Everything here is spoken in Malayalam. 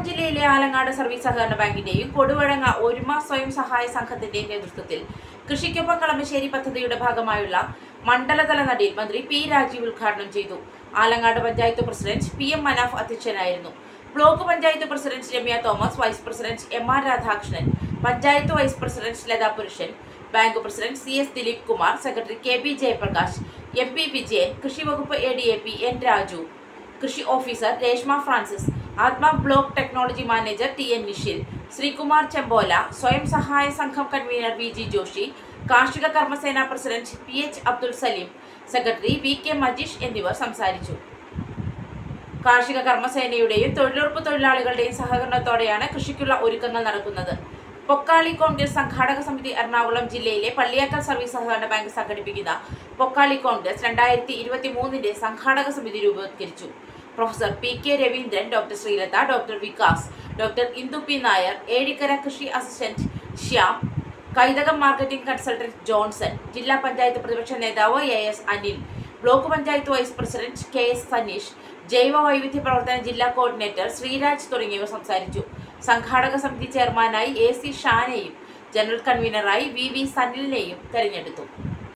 ജില്ലയിലെ ആലങ്ങാട് സർവീസ് സഹകരണ ബാങ്കിന്റെയും കൊടുവഴങ്ങ ഒരുമ സ്വയം സഹായ സംഘത്തിന്റെയും നേതൃത്വത്തിൽ കൃഷിക്കൊപ്പം കളമശ്ശേരി പദ്ധതിയുടെ ഭാഗമായുള്ള മണ്ഡലതല നടീൽ മന്ത്രി പി രാജീവ് ഉദ്ഘാടനം ചെയ്തു Alangad panchayat president P M Manaf അധ്യക്ഷനായിരുന്നു block panchayat president Ramya Thomas vice president M R Radhakrishnan panchayat vice president Latha Purushan bank president C S Dileep Kumar secretary K B Jayaprakash M P Vijayan കൃഷി വകുപ്പ് A D A P N Raju കൃഷി officer Reshma Francis ATMA block technology manager T N Nishil Sreekumar Chempola സ്വയം സഹായ സംഘം കൺവീനർ വി ജി ജോഷി കാർഷിക കർമ്മസേന president P H Abdul Salim secretary V K Majeesh എന്നിവർ സംസാരിച്ചു കാർഷിക കർമ്മസേനയുടെയും തൊഴിലുറപ്പ് തൊഴിലാളികളുടെയും സഹകരണത്തോടെയാണ് കൃഷിക്കുള്ള ഒരുക്കങ്ങൾ നടക്കുന്നത് പൊക്കാളി കോൺഗ്രസ് സംഘാടക സമിതി എറണാകുളം ജില്ലയിലെ പള്ളിയാക്കൽ സർവീസ് സഹകരണ ബാങ്ക് സംഘടിപ്പിക്കുന്ന പൊക്കാളി കോൺഗ്രസ് രണ്ടായിരത്തി ഇരുപത്തി മൂന്നിന്റെ സംഘാടക സമിതി രൂപവത്കരിച്ചു professor P K Raveendran doctor Sreelatha doctor Vikas doctor Indu P Nair Ezhikkara കൃഷി assistant Shyam Kaithakam marketing consultant Johnson ജില്ലാ പഞ്ചായത്ത് പ്രതിപക്ഷ നേതാവ് A S Anil block panchayat vice president K S Saneesh ജൈവ വൈവിധ്യ പ്രവർത്തന ജില്ലാ കോർഡിനേറ്റർ ശ്രീരാജ് തുടങ്ങിയവർ സംസാരിച്ചു സംഘാടക സമിതി ചെയർമാനായി എ സി ഷാനെയും ജനറൽ കൺവീനറായി വി വി സനിലിനെയും തെരഞ്ഞെടുത്തു